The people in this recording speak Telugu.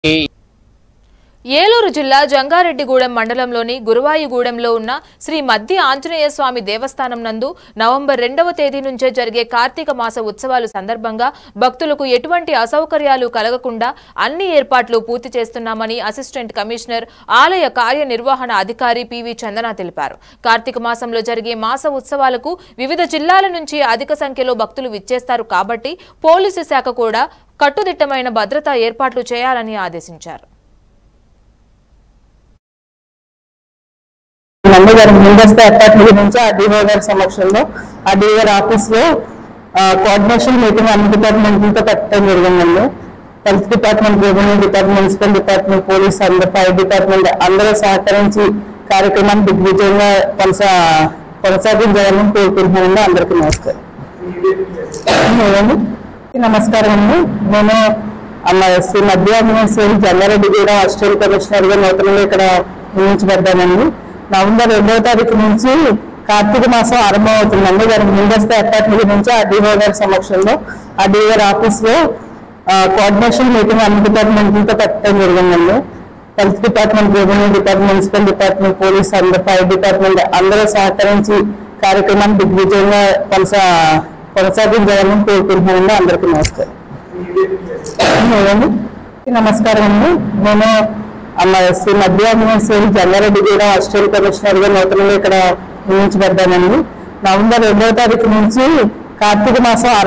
ఏలూరు జిల్లా జంగారెడ్డిగూడెం మండలంలోని గురువాయిగూడెంలో ఉన్న శ్రీ మద్ది ఆంజనేయ స్వామి దేవస్థానం నందు నవంబర్ రెండవ తేదీ నుంచే జరిగే కార్తీక మాస ఉత్సవాలు సందర్భంగా భక్తులకు ఎటువంటి అసౌకర్యాలు కలగకుండా అన్ని ఏర్పాట్లు పూర్తి చేస్తున్నామని అసిస్టెంట్ కమిషనర్ ఆలయ కార్యనిర్వహణ అధికారి పివి చందన తెలిపారు కార్తీక మాసంలో జరిగే మాస ఉత్సవాలకు వివిధ జిల్లాల నుంచి అధిక సంఖ్యలో భక్తులు విచ్చేస్తారు కాబట్టి పోలీసు శాఖ కూడా కట్టుదిట్టమైన భద్రతా ఏర్పాట్లు చేయాలని ఆదేశించారు నందు గారి ముందస్తు ఏర్పాట్ల గురించి ఆ డిఓ గారి సమక్షంలో ఆ డిఓ గారి ఆఫీస్ లో కోఆర్డినేషన్ మీటింగ్ అన్ని డిపార్ట్మెంట్లతో పెట్టడం జరిగిందండి health department revenue department municipal department police అందరూ ఫైర్ డిపార్ట్మెంట్ అందరూ సహకరించి కార్యక్రమాన్ని దిగ్విజయంగా కొనసా కొనసాగించాలని కోరుకుంటున్నానండి అందరికీ నమస్కారం ఏమండి? నమస్కారం అండి నేను అమ్మ శ్రీ మధ్యాహ్నం శ్రీ జల్లారెడ్డి కూడా అసిస్టెంట్ కమిషనర్ గా నూతనంగా ఇక్కడ నియమించబడ్డానండి నవంబర్ రెండవ తారీఖు నుంచి కార్తీక మాసం ఆరంభం అవుతుందండి దానికి ముందస్తు ఏర్పాట్ల గురించి ఆ డిఓ గారి సమక్షంలో ఆ డిఓ గారి ఆఫీస్ లో కోఆర్డినేషన్ మీటింగ్ అన్ని డిపార్ట్మెంట్లతో పెట్టడం జరిగిందండి health department revenue department municipal department police అందరూ ఫైర్ డిపార్ట్మెంట్ అందరూ సహకరించి కార్యక్రమాన్ని దిగ్విజయంగా కొనసా కొనసాగించాలని కోరుకుంటున్నానండి అందరికీ నమస్కారం ఏమండి? నమస్కారం అండి నేను అమ్మ శ్రీ మధ్యాహ్నం శ్రీ జల్లారెడ్డి కూడా అసిస్టెంట్ కమిషనర్ గా నూతనంగా ఇక్కడ నియమించబడ్డానండి నవంబర్ రెండవ తారీఖు నుంచి కార్తీక మాసం